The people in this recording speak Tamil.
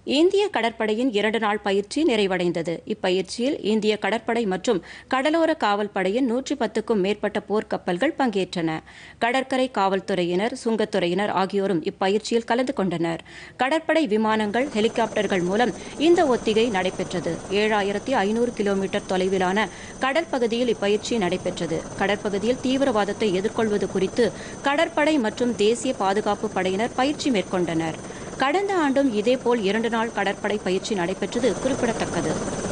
இந்திய கடற்படையின் இரண்டு நாள் பயிற்சி நிறைவடைந்தது இப்பயிற்சியில் இந்திய கடற்படை மற்றும் கடலோர காவல் படையின் நூற்றி பத்துக்கும் மேற்பட்ட போர்க்கப்பல்கள் பங்கேற்றன கடற்கரை காவல்துறையினர் சுங்கத்துறையினர் ஆகியோரும் இப்பயிற்சியில் கலந்து கொண்டனர் கடற்படை விமானங்கள் ஹெலிகாப்டர்கள் மூலம் இந்த ஒத்திகை நடைபெற்றது ஏழாயிரத்தி ஐநூறு கிலோமீட்டர் தொலைவிலான கடற்பகுதியில் இப்பயிற்சி நடைபெற்றது கடற்பகுதியில் தீவிரவாதத்தை எதிர்கொள்வது குறித்து கடற்படை மற்றும் தேசிய பாதுகாப்பு படையினர் பயிற்சி மேற்கொண்டனர் கடந்த ஆண்டும் இதேபோல் இரண்டு நாள் கடற்படை பயிற்சி நடைபெற்றது குறிப்பிடத்தக்கது